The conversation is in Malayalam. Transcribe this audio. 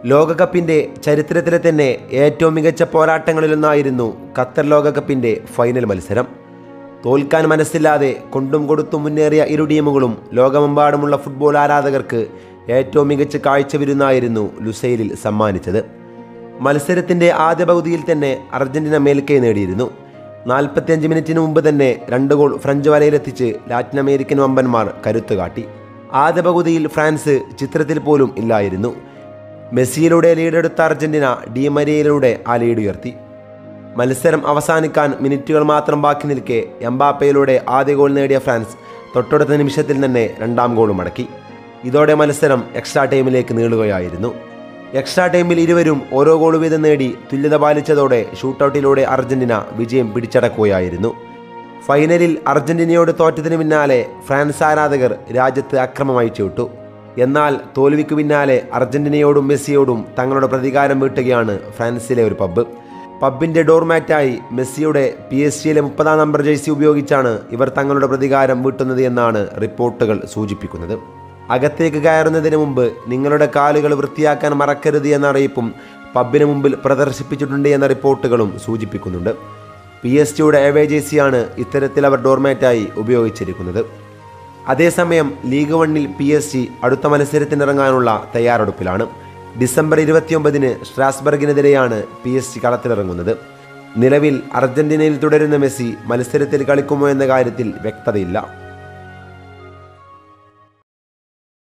ലോകകപ്പിൻ്റെ ചരിത്രത്തിലെ തന്നെ ഏറ്റവും മികച്ച പോരാട്ടങ്ങളിലൊന്നായിരുന്നു ഖത്തർ ലോകകപ്പിൻ്റെ ഫൈനൽ മത്സരം തോൽക്കാൻ മനസ്സില്ലാതെ കൊണ്ടും കൊടുത്തും മുന്നേറിയ ഇരു ടീമുകളും ലോകമെമ്പാടുമുള്ള ഫുട്ബോൾ ആരാധകർക്ക് ഏറ്റവും മികച്ച കാഴ്ചവിരുന്നായിരുന്നു ലുസൈലിൽ സമ്മാനിച്ചത് മത്സരത്തിൻ്റെ ആദ്യ പകുതിയിൽ തന്നെ അർജന്റീന മേൽക്കൈ നേടിയിരുന്നു നാൽപ്പത്തിയഞ്ച് മിനിറ്റിന് മുമ്പ് തന്നെ രണ്ട് ഗോൾ ഫ്രഞ്ച് വലയിലെത്തിച്ച് ലാറ്റിൻ അമേരിക്കൻ വമ്പന്മാർ കരുത്തു കാട്ടി ആദ്യ പകുതിയിൽ ഫ്രാൻസ് ചിത്രത്തിൽ പോലും ഇല്ലായിരുന്നു മെസ്സിയിലൂടെ ലീഡെടുത്ത അർജന്റീന ഡിമരിയയിലൂടെ ആ ലീഡ് ഉയർത്തി മത്സരം അവസാനിക്കാൻ മിനിറ്റുകൾ മാത്രം ബാക്കി നിൽക്കെ എംബാപ്പയിലൂടെ ആദ്യ ഗോൾ നേടിയ ഫ്രാൻസ് തൊട്ടടുത്ത നിമിഷത്തിൽ തന്നെ രണ്ടാം ഗോളും മടക്കി ഇതോടെ മത്സരം എക്സ്ട്രാ ടൈമിലേക്ക് നീളുകയായിരുന്നു എക്സ്ട്രാ ടൈമിൽ ഇരുവരും ഓരോ ഗോൾ വീതം നേടി തുല്യത പാലിച്ചതോടെ ഷൂട്ടൗട്ടിലൂടെ അർജന്റീന വിജയം പിടിച്ചടക്കുകയായിരുന്നു ഫൈനലിൽ അർജന്റീനയോട് തോറ്റതിന് പിന്നാലെ ഫ്രാൻസ് ആരാധകർ രാജ്യത്ത് അക്രമമായി ചവിട്ടു എന്നാൽ തോൽവിക്ക് പിന്നാലെ അർജന്റീനയോടും മെസ്സിയോടും തങ്ങളുടെ പ്രതികാരം വീട്ടുകയാണ് ഫ്രാൻസിലെ ഒരു പബ്ബ് പബ്ബിന്റെ ഡോർമാറ്റായി മെസ്സിയുടെ പി എസ് ജിയിലെ മുപ്പതാം നമ്പർ ജേഴ്സി ഉപയോഗിച്ചാണ് ഇവർ തങ്ങളുടെ പ്രതികാരം വീട്ടുന്നത് എന്നാണ് റിപ്പോർട്ടുകൾ സൂചിപ്പിക്കുന്നത് അകത്തേക്ക് കയറുന്നതിന് മുമ്പ് നിങ്ങളുടെ കാലുകൾ വൃത്തിയാക്കാൻ മറക്കരുത് എന്ന അറിയിപ്പും പബ്ബിന് മുമ്പിൽ പ്രദർശിപ്പിച്ചിട്ടുണ്ട് എന്ന റിപ്പോർട്ടുകളും സൂചിപ്പിക്കുന്നുണ്ട് പി എസ് ജിയുടെ എവേ ജേഴ്സിയാണ് ഇത്തരത്തിൽ അവർ ഡോർമാറ്റായി ഉപയോഗിച്ചിരിക്കുന്നത് അതേസമയം ലീഗ് വണ്ണിൽ പി എസ് ജി അടുത്ത മത്സരത്തിനിറങ്ങാനുള്ള തയ്യാറെടുപ്പിലാണ് ഡിസംബർ ഇരുപത്തിയൊമ്പതിന് സ്ട്രാസ്ബർഗിനെതിരെയാണ് പി എസ് ജി കളത്തിലിറങ്ങുന്നത് നിലവിൽ അർജന്റീനയിൽ തുടരുന്ന മെസ്സി മത്സരത്തിൽ കളിക്കുമോ എന്ന കാര്യത്തിൽ വ്യക്തതയില്ല